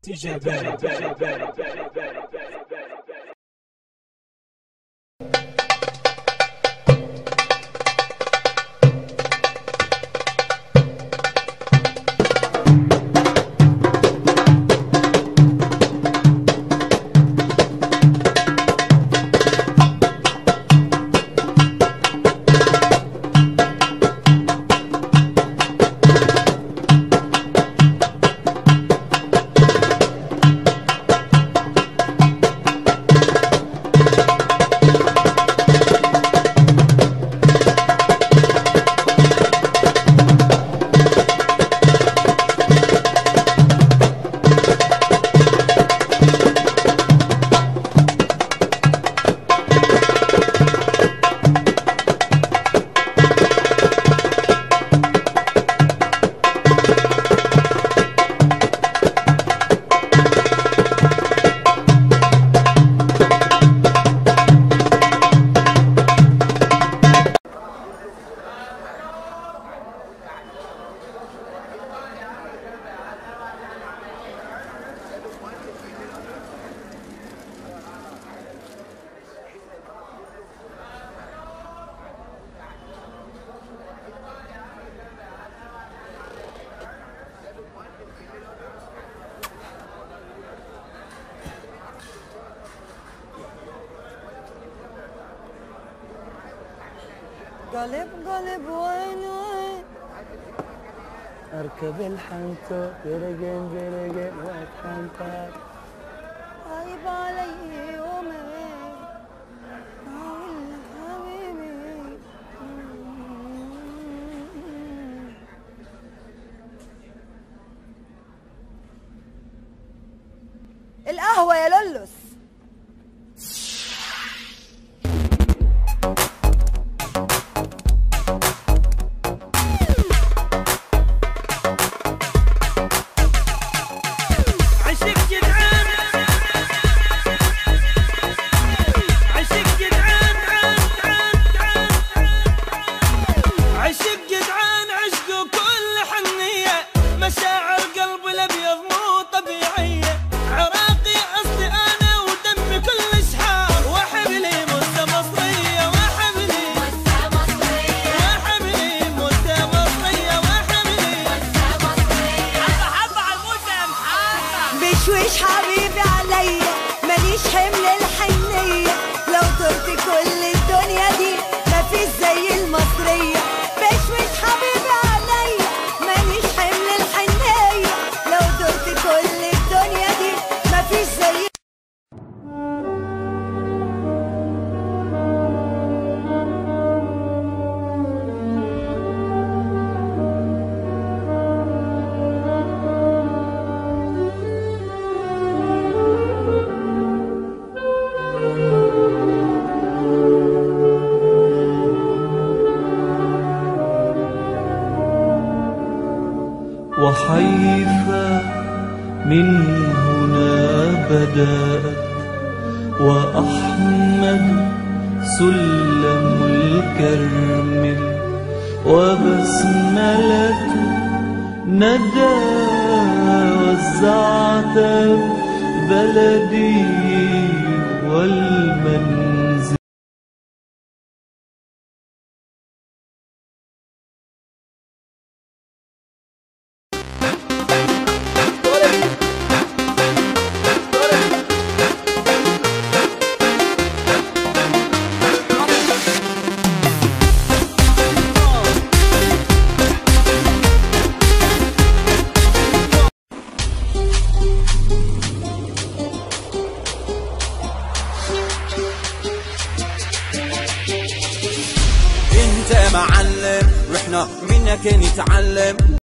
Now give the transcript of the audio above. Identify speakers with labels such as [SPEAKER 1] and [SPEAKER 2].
[SPEAKER 1] استجابات
[SPEAKER 2] قلب قلب وين وين
[SPEAKER 3] اركب الحنطة برقم برقم واتحنطر
[SPEAKER 2] غايب علي يومين اقول لك حبيبي القهوة يا لولس
[SPEAKER 4] عشق جدعان عشق جدعان عان عان عان عشق جدعان عشقه كل حنية مشاعر قلب الأبيض مو طبيعية عراقي أصلي أنا ودمي كل شحار وحبلي موسى مصرية وحبلي وحبلي موسى مصرية وحبلي حبة حبة على الموسى يا محمد
[SPEAKER 2] بشويش حبيبي عليا ماليش حمل الحنية لو طرت كل الدنيا دي مفيش زي المصرية بشويش حبيبي عليا ماليش حمل الحنية لو طرت كل الدنيا دي مفيش زي
[SPEAKER 5] وحيفا من هنا بدأت وأحمد سلم الكرم وبسملة ندى وزعت بلدي والمنزل
[SPEAKER 4] انت معلم رحنا منك نتعلم